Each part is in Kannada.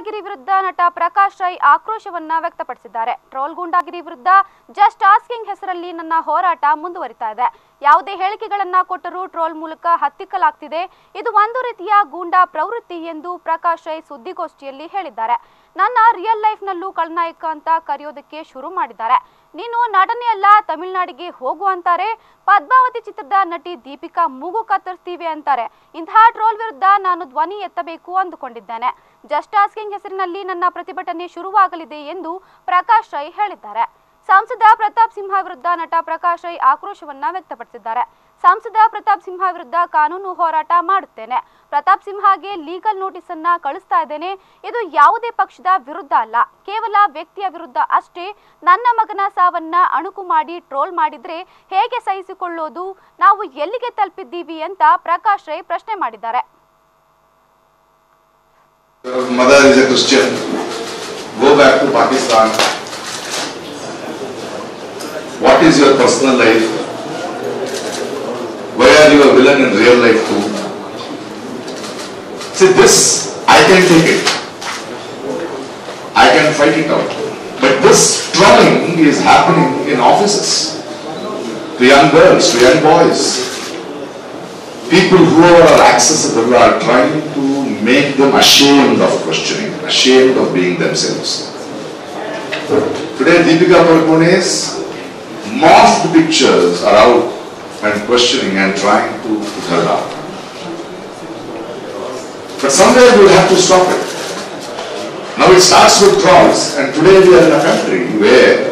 ಗೂಂಡಾಗಿರಿ ವಿರುದ್ಧ ನಟ ಪ್ರಕಾಶ್ ರೈ ಆಕ್ರೋಶವನ್ನ ವ್ಯಕ್ತಪಡಿಸಿದ್ದಾರೆ ಟ್ರೋಲ್ ಗೂಂಡಾಗಿರಿ ವಿರುದ್ಧ ಜಸ್ಟ್ ಆಸ್ಕಿಂಗ್ ಹೆಸರಲ್ಲಿ ನನ್ನ ಹೋರಾಟ ಮುಂದುವರಿತಾ ಇದೆ ಯಾವುದೇ ಹೇಳಿಕೆಗಳನ್ನ ಕೊಟ್ಟರೂ ಟ್ರೋಲ್ ಮೂಲಕ ಹತ್ತಿಕ್ಕಲಾಗ್ತಿದೆ ಇದು ಒಂದು ರೀತಿಯ ಗೂಂಡಾ ಪ್ರವೃತ್ತಿ ಎಂದು ಪ್ರಕಾಶ್ ರೈ ಸುದ್ದಿಗೋಷ್ಠಿಯಲ್ಲಿ ಹೇಳಿದ್ದಾರೆ ನನ್ನ ರಿಯಲ್ ಲೈಫ್ನಲ್ಲೂ ಖಳನಾಯಕ ಅಂತ ಕರೆಯೋದಕ್ಕೆ ಶುರು ಮಾಡಿದ್ದಾರೆ ನೀನು ನಟನೆ ಅಲ್ಲ ತಮಿಳುನಾಡಿಗೆ ಹೋಗು ಅಂತಾರೆ ಪದ್ಮಾವತಿ ಚಿತ್ರದ ನಟಿ ದೀಪಿಕಾ ಮೂಗು ಕತ್ತರಿಸ್ತೀವಿ ಅಂತಾರೆ ಇಂತಹ ಟ್ರೋಲ್ ವಿರುದ್ಧ ನಾನು ಧ್ವನಿ ಎತ್ತಬೇಕು ಅಂದುಕೊಂಡಿದ್ದೇನೆ ಜಸ್ಟ್ ಆಸ್ಕಿಂಗ್ ಹೆಸರಿನಲ್ಲಿ ನನ್ನ ಪ್ರತಿಭಟನೆ ಶುರುವಾಗಲಿದೆ ಎಂದು ಪ್ರಕಾಶ್ ರೈ ಹೇಳಿದ್ದಾರೆ ಸಂಸದ ಪ್ರತಾಪ್ ಸಿಂಹ ವಿರುದ್ಧ ನಟ ಪ್ರಕಾಶ್ ರೈ ಆಕ್ರೋಶವನ್ನ ವ್ಯಕ್ತಪಡಿಸಿದ್ದಾರೆ ಸಂಸದ ಪ್ರತಾಪ್ ಸಿಂಹ ವಿರುದ್ಧ ಕಾನೂನು ಹೋರಾಟ ಮಾಡುತ್ತೇನೆ ಪ್ರತಾಪ್ ಸಿಂಹಗೆ ಲೀಗಲ್ ನೋಟಿಸ್ ಅನ್ನ ಕಳಿಸ್ತಾ ಇದ್ದೇನೆ ಇದು ಯಾವುದೇ ಪಕ್ಷದ ವಿರುದ್ಧ ಅಲ್ಲ ಕೇವಲ ವ್ಯಕ್ತಿಯ ವಿರುದ್ಧ ಅಷ್ಟೇ ನನ್ನ ಮಗನ ಸಾವನ್ನ ಅಣುಕು ಮಾಡಿ ಟ್ರೋಲ್ ಮಾಡಿದ್ರೆ ಹೇಗೆ ಸಹಿಸಿಕೊಳ್ಳೋದು ನಾವು ಎಲ್ಲಿಗೆ ತಲುಪಿದ್ದೀವಿ ಅಂತ ಪ್ರಕಾಶ್ ರೈ ಪ್ರಶ್ನೆ ಮಾಡಿದ್ದಾರೆ Your mother is a Christian. Go back to Pakistan. What is your personal life? Why are you a villain in real life too? See, this, I can take it. I can fight it out. But this trolling is happening in offices. To young girls, to young boys. People who are accessible are trying to make them ashamed of questioning, ashamed of being themselves. Today, Deepika Padukone's morphed pictures are out and questioning and trying to put her down. But somewhere we will have to stop it. Now it starts with trolls, and today we are in a country where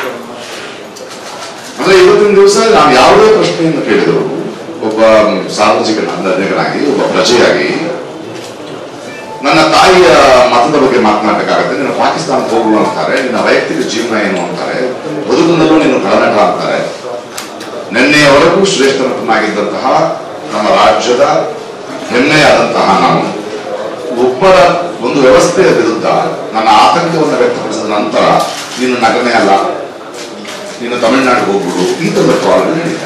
ಅಂದ್ರೆ ಇವತ್ತಿನ ದಿವಸ ನಾವು ಯಾವುದೇ ಪ್ರಶ್ನೆಯನ್ನು ಕೇಳಿದ್ರು ಒಬ್ಬ ಸಾರ್ವಜನಿಕ ನಾಗರಿಕನಾಗಿ ಒಬ್ಬ ಪ್ರಜೆಯಾಗಿ ನನ್ನ ತಾಯಿಯ ಮತದ ಬಗ್ಗೆ ಮಾತನಾಡಬೇಕಾಗತ್ತೆ ನೀನು ಪಾಕಿಸ್ತಾನಕ್ಕೆ ಹೋಗುವ ಅಂತಾರೆ ನಿನ್ನ ವೈಯಕ್ತಿಕ ಜೀವನ ಏನು ಅಂತಾರೆ ಬದುಕಿನಲ್ಲೂ ನೀನು ಕಳನಟ ಅಂತಾರೆ ನಿನ್ನೆಯವರೆಗೂ ಶ್ರೇಷ್ಠ ನಟನಾಗಿದ್ದಂತಹ ನಮ್ಮ ರಾಜ್ಯದ ಹೆಮ್ಮೆಯಾದಂತಹ ನಾನು ಒಬ್ಬರ ಒಂದು ವ್ಯವಸ್ಥೆಯ ವಿರುದ್ಧ ನನ್ನ ಆತಂಕವನ್ನು ವ್ಯಕ್ತಪಡಿಸಿದ ನಂತರ ನೀನು ನಟನೆ ಅಲ್ಲ ನೀನು ತಮಿಳುನಾಡಿಗೆ ಹೋಗ್ಬಿಡು ಇಂಥದ್ದು ಪ್ರಾಬ್ಲಮ್ ಹೇಳಿದ್ದಾರೆ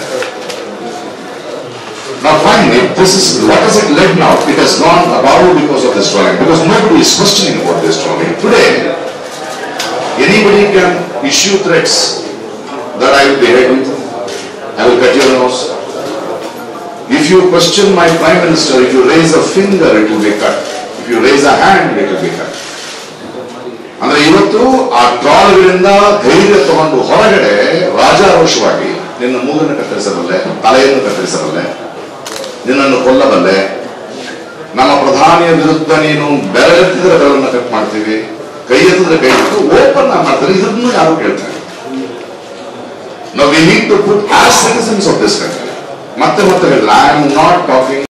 Now finally, this is, what has it led now? It has gone about because of this trolling, because nobody is questioning about this trolling. Today, anybody can issue threats that I will behead you, I will cut your nose. If you question my prime minister, if you raise a finger, it will be cut. If you raise a hand, it will be cut. ಅಂದ್ರೆ ಇವತ್ತು ಆ ಟ್ರಾಲ್ಗಳಿಂದ ಧೈರ್ಯ ತಗೊಂಡು ಹೊರಗಡೆ ರಾಜಾರೋಷವಾಗಿ ನಿನ್ನ ಮೂಗನ್ನು ಕತ್ತರಿಸಬಲ್ಲೆ ತಲೆಯನ್ನು ಕತ್ತರಿಸಬಲ್ಲೆ ನಿನ್ನನ್ನು ಕೊಲ್ಲಬಲ್ಲೆ ನಮ್ಮ ಪ್ರಧಾನಿಯ ವಿರುದ್ಧ ನೀನು ಬೆರಳೆತ್ತಿದ್ರೆ ಬೆರಳನ್ನು ಕಟ್ ಮಾಡ್ತೀವಿ ಕೈ ಎತ್ತಿದ್ರೆ ಕೈ ಎತ್ತು ಓಪನ್ ಮಾಡ್ತಾರೆ ಇದನ್ನು ಯಾರು ಕೇಳ್ತಾರೆ ನಾವು we need to put as citizens of this country ಮತ್ತೆ ಮತ್ತೆ ಹೇಳಿದ್ರೆ ಐ ಆಮ್ ನಾಟ್ ಟಾಕಿಂಗ್